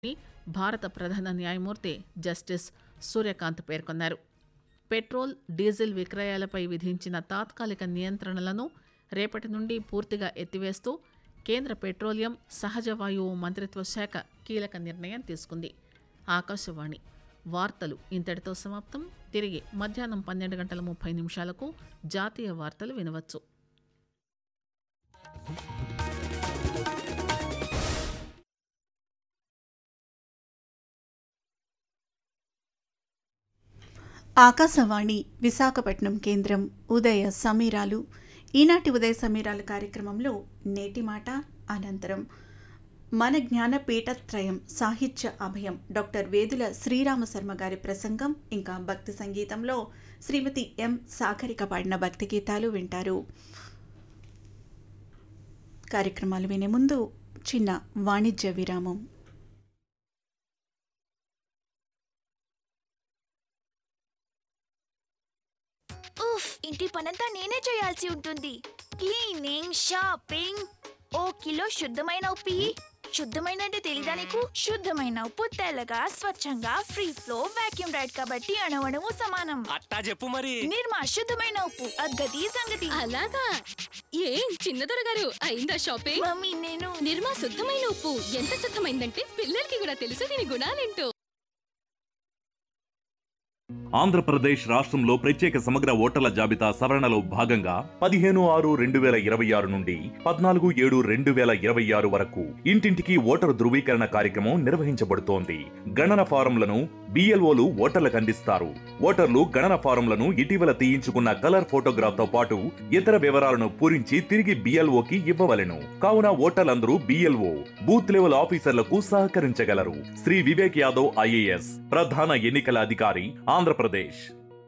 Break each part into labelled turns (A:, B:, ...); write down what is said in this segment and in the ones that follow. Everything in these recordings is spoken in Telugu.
A: అని భారత ప్రధాన న్యాయమూర్తి జస్టిస్ సూర్యకాంత్ పేర్కొన్నారు పెట్రోల్ డీజిల్ విక్రయాలపై విధించిన తాత్కాలిక నియంత్రణలను రేపటి నుండి పూర్తిగా ఎత్తివేస్తూ కేంద్ర పెట్రోలియం సహజ వాయువు మంత్రిత్వ శాఖ కీలక నిర్ణయం తీసుకుంది ఆకాశవాణి వార్తలు ఇంతటితో సమాప్తం తిరిగి మధ్యాహ్నం పన్నెండు గంటల ముప్పై నిమిషాలకు జాతీయ వార్తలు వినవచ్చు
B: ఆకాశవాణి విశాఖపట్నం కేంద్రం ఉదయ సమీరాలు ఈనాటి ఉదయ సమీరాలు కార్యక్రమంలో నేటి మాట అనంతరం మన జ్ఞానపీఠత్రయం సాహిత్య అభయం డాక్టర్ వేదుల శ్రీరామ శర్మ గారి ప్రసంగం ఇంకా భక్తి సంగీతంలో శ్రీమతి ఎం సాగరిక పాడిన భక్తి గీతాలు వింటారు కార్యక్రమాలు వినే ముందు చిన్న వాణిజ్య విరామం
C: ఉఫ్ ఇంటి పనంతా నేనే చేయాల్సి ఉంటుంది క్లీనింగ్ షాపింగ్ ఓ కిలో శుద్ధమైన ఉప్పి శుద్ధమైన అంటే తెలీదా నీకు శుద్ధమైన ఉప్పు తెల్లగా స్వచ్ఛంగా ఫ్రీ ఫ్లో వాక్యూమ్ రైడ్ కాబట్టి అణవణము సమానం
D: అట్టా చెప్పు మరి
C: నిర్మా శుద్ధమైన ఉప్పు అద్గతి సంగతి
E: అలాగా ఏం చిన్నదొర గారు అయిందా షాపింగ్
C: మమ్మీ నేను
E: నిర్మా శుద్ధమైన ఉప్పు ఎంత శుద్ధమైందంటే పిల్లలకి కూడా తెలుసు దీని గుణాలేంటో
F: ఆంధ్రప్రదేశ్ రాష్ట్రంలో ప్రత్యేక సమగ్ర ఓటర్ల జాబితా సవరణలో భాగంగా పదిహేను ఆరు రెండు వేల ఇరవై ఆరు నుండి పద్నాలుగు ఏడు రెండు వేల ఇరవై ఆరు వరకు ఇంటింటికి ఓటరు ధృవీకరణ కార్యక్రమం నిర్వహించబడుతోంది గణన ఫారంలను బిఎల్ఓలు ఓటర్లకు అందిస్తారు ఓటర్లు గణన ఫారంలను ఇటీవల తీయించుకున్న కలర్ ఫోటోగ్రాఫ్ తో పాటు ఇతర వివరాలను పూరించి తిరిగి బిఎల్ఓకి ఇవ్వవలెను కావున ఓటర్లందరూ బిఎల్ఓ బూత్ లెవెల్ ఆఫీసర్లకు సహకరించగలరు శ్రీ వివేక్ యాదవ్ ఐఏఎస్ ప్రధాన ఎన్నికల అధికారి ఆంధ్రప్రదేశ్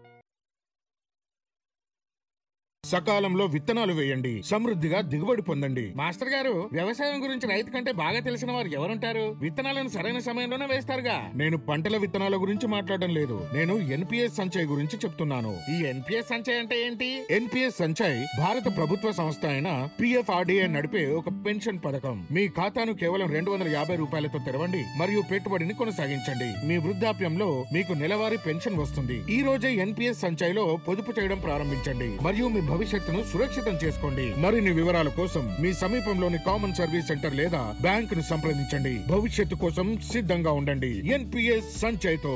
G: సకాలంలో విత్తనాలు వేయండి సమృద్ధిగా దిగుబడి పొందండి మాస్టర్ గారు వ్యవసాయం గురించి రైతు కంటే బాగా తెలిసిన వారు ఎవరుంటారు విత్తనాలను సరైన సమయంలోనే వేస్తారుగా నేను పంటల విత్తనాల గురించి మాట్లాడడం లేదు నేను ఎన్పిఎస్ సంచయ్ గురించి చెప్తున్నాను ఈ ఎన్పిఎస్ సంచయ్ అంటే ఏంటి ఎన్పిఎస్ సంచయ్ భారత ప్రభుత్వ సంస్థ అయిన పిఎఫ్ఆర్డిఏ నడిపే ఒక పెన్షన్ పథకం మీ ఖాతాను కేవలం రెండు వందల యాభై రూపాయలతో తెరవండి మరియు పెట్టుబడిని కొనసాగించండి మీ వృద్ధాప్యంలో మీకు నెలవారీ పెన్షన్ వస్తుంది ఈ రోజే ఎన్పిఎస్ సంచయ్లో పొదుపు చేయడం ప్రారంభించండి మరియు మీ భవిష్యత్తును సురక్షితం చేసుకోండి మరిన్ని వివరాల కోసం మీ సమీపంలోని కామన్ సర్వీస్ సెంటర్ లేదా బ్యాంక్ ను సంప్రదించండి భవిష్యత్తు కోసం సిద్ధంగా ఉండండి ఎన్పిఎస్ సంచయ్తో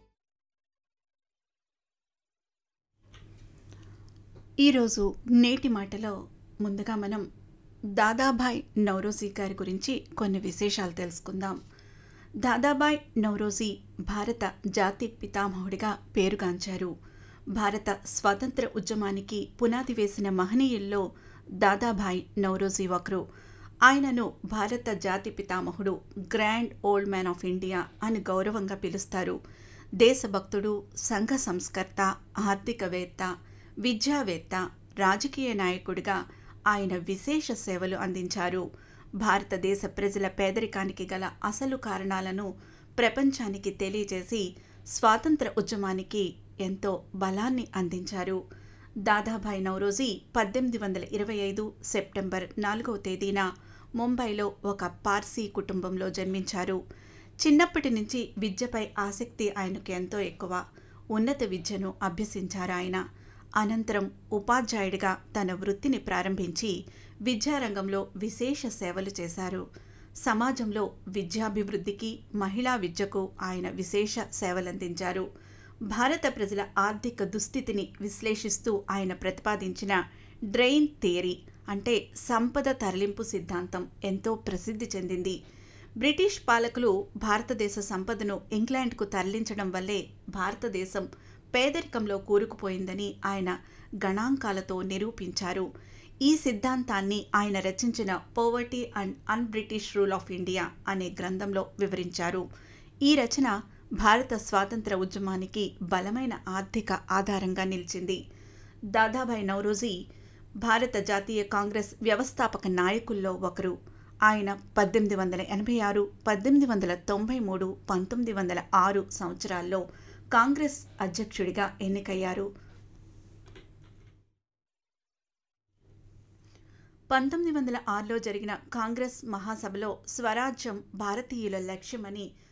B: ఈరోజు నేటి మాటలో ముందుగా మనం దాదాభాయ్ నౌరోజీ గారి గురించి కొన్ని విశేషాలు తెలుసుకుందాం దాదాబాయ్ నౌరోజీ భారత జాతి పితామహుడిగా పేరుగాంచారు భారత స్వాతంత్ర ఉద్యమానికి పునాది వేసిన మహనీయుల్లో దాదాభాయ్ నౌరోజీ ఒకరు ఆయనను భారత జాతి పితామహుడు grand old man of India అని గౌరవంగా పిలుస్తారు దేశభక్తుడు సంఘ సంస్కర్త ఆర్థికవేత్త విద్యావేత్త రాజకీయ నాయకుడిగా ఆయన విశేష సేవలు అందించారు భారతదేశ ప్రజల పేదరికానికి గల అసలు కారణాలను ప్రపంచానికి తెలియజేసి స్వాతంత్ర ఉద్యమానికి ఎంతో బలాన్ని అందించారు దాదాభాయ్ నౌరోజీ పద్దెనిమిది వందల ఇరవై ఐదు సెప్టెంబర్ నాలుగవ తేదీన ముంబైలో ఒక పార్సీ కుటుంబంలో జన్మించారు చిన్నప్పటి నుంచి విద్యపై ఆసక్తి ఆయనకు ఎంతో ఎక్కువ ఉన్నత విద్యను అభ్యసించారు ఆయన అనంతరం ఉపాధ్యాయుడిగా తన వృత్తిని ప్రారంభించి విద్యారంగంలో విశేష సేవలు చేశారు సమాజంలో విద్యాభివృద్ధికి మహిళా విద్యకు ఆయన విశేష సేవలందించారు భారత ప్రజల ఆర్థిక దుస్థితిని విశ్లేషిస్తూ ఆయన ప్రతిపాదించిన డ్రెయిన్ థియరీ అంటే సంపద తరలింపు సిద్ధాంతం ఎంతో ప్రసిద్ధి చెందింది బ్రిటిష్ పాలకులు భారతదేశ సంపదను ఇంగ్లాండ్కు తరలించడం వల్లే భారతదేశం పేదరికంలో కూరుకుపోయిందని ఆయన గణాంకాలతో నిరూపించారు ఈ సిద్ధాంతాన్ని ఆయన రచించిన poverty and un British rule of India అనే గ్రంథంలో వివరించారు ఈ రచన భారత స్వాతంత్ర ఉద్యమానికి బలమైన ఆర్థిక ఆధారంగా నిలిచింది దాదాభాయ్ నౌరోజీ భారత జాతీయ కాంగ్రెస్ వ్యవస్థాపక నాయకుల్లో ఒకరు ఆయన పద్దెనిమిది వందల ఎనభై ఆరు పద్దెనిమిది వందల తొంభై మూడు పంతొమ్మిది వందల ఆరు సంవత్సరాల్లో కాంగ్రెస్ అధ్యక్షుడిగా ఎన్నికయ్యారు పంతొమ్మిది వందల ఆరులో జరిగిన కాంగ్రెస్ మహాసభలో స్వరాజ్యం భారతీయుల లక్ష్యమని